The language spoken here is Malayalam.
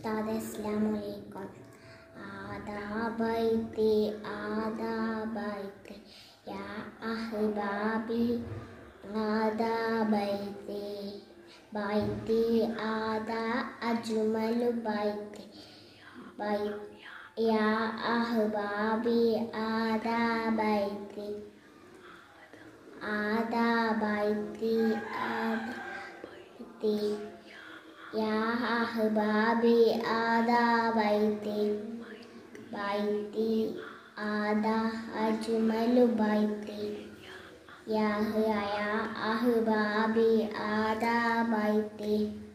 ഉസ്താദ് അസ്ലാമലൈക്കും ആദാബൈത്തി ആദാബൈത്തി യാ അഹ്ബാബി ആദാബൈത്തി ബൈത്തി ആദാ അജ്മലു ബൈത്തി ബൈ യാ അഹ്ബാബി ആദാബൈത്തി ആദാബൈത്തി ആദാബൈത്തി യാ അഹ്ബാബി ആദാ ബൈത്തി ബൈത്തി ആദാ അജ്മലു ബൈത്തി യാ യാ അഹ്ബാബി ആദാ ബൈത്തി